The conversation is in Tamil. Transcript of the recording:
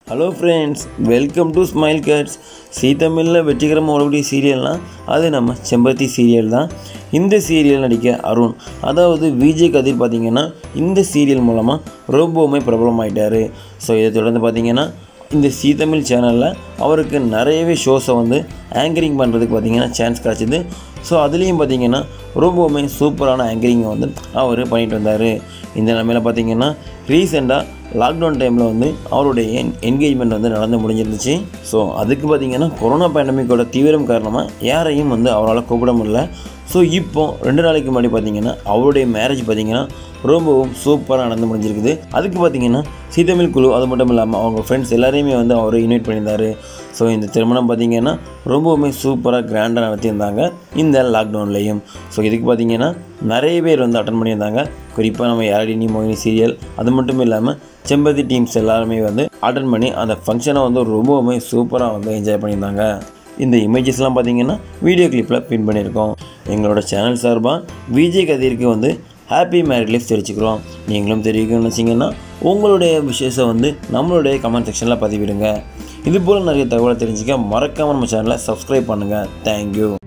hello friends welcome to smile cuts see தமிழில் வெற்றிகரமாக ஓடக்கூடிய சீரியல்னால் அது நம்ம செம்பருத்தி சீரியல் தான் இந்த சீரியல் நடிக்க அருண் அதாவது விஜய் கதிர் பார்த்திங்கன்னா இந்த சீரியல் மூலமாக ரொம்பவுமே பிரபலமாயிட்டார் ஸோ இதை தொடர்ந்து பார்த்திங்கன்னா இந்த சீ தமிழ் சேனலில் அவருக்கு நிறையவே ஷோஸை வந்து ஆங்கரிங் பண்ணுறதுக்கு பார்த்திங்கன்னா சான்ஸ் கிடச்சிது ஸோ அதுலேயும் பார்த்திங்கன்னா ரொம்பவுமே சூப்பரான ஆங்கரிங்கை வந்து அவர் பண்ணிட்டு வந்தார் இந்த நிலமையில் பார்த்திங்கன்னா ரீசெண்டாக லாக்டவுன் டைமில் வந்து அவருடைய என் என்கேஜ்மெண்ட் வந்து நடந்து முடிஞ்சிருந்துச்சு ஸோ அதுக்கு பார்த்திங்கன்னா கொரோனா பேண்டமிக்கோட தீவிரம் காரணமாக யாரையும் வந்து அவரால் கூப்பிட முடியல ஸோ இப்போ ரெண்டு நாளைக்கு முன்னாடி பார்த்தீங்கன்னா அவருடைய மேரேஜ் பார்த்தீங்கன்னா ரொம்பவும் சூப்பராக நடந்து முடிஞ்சிருக்குது அதுக்கு பார்த்தீங்கன்னா சீதமிழ் குழு அது மட்டும் இல்லாமல் அவங்க ஃப்ரெண்ட்ஸ் எல்லாரையுமே வந்து அவர் இன்வைட் பண்ணியிருந்தார் ஸோ இந்த திருமணம் பார்த்தீங்கன்னா ரொம்பவுமே சூப்பராக கிராண்டாக நடத்தியிருந்தாங்க இந்த லாக்டவுன்லேயும் ஸோ இதுக்கு பார்த்தீங்கன்னா நிறைய பேர் வந்து அட்டன் பண்ணியிருந்தாங்க குறிப்பாக நம்ம யாரடினி மோகினி சீரியல் அது மட்டும் இல்லாமல் செம்பருத்தி டீம்ஸ் எல்லாருமே வந்து அட்டன் பண்ணி அந்த ஃபங்க்ஷனை வந்து ரொம்பவுமே சூப்பராக வந்து என்ஜாய் பண்ணியிருந்தாங்க இந்த இமேஜஸ்லாம் பார்த்தீங்கன்னா வீடியோ கிளிப்பில் பின் பண்ணியிருக்கோம் எங்களோட சேனல் சார்பாக விஜய் கதிருக்கு வந்து ஹாப்பி மேரிட் லைஃப் தெரிவிச்சுக்கிறோம் நீங்களும் தெரிவிக்கணும்னு நினச்சிங்கன்னா உங்களுடைய விஷயத்தை வந்து நம்மளுடைய கமெண்ட் செக்ஷனில் பதிவிடுங்க இது போல் நிறைய தகவலை தெரிஞ்சுக்க மறக்காமல் நம்ம சேனலை சப்ஸ்கிரைப் பண்ணுங்கள் தேங்க்யூ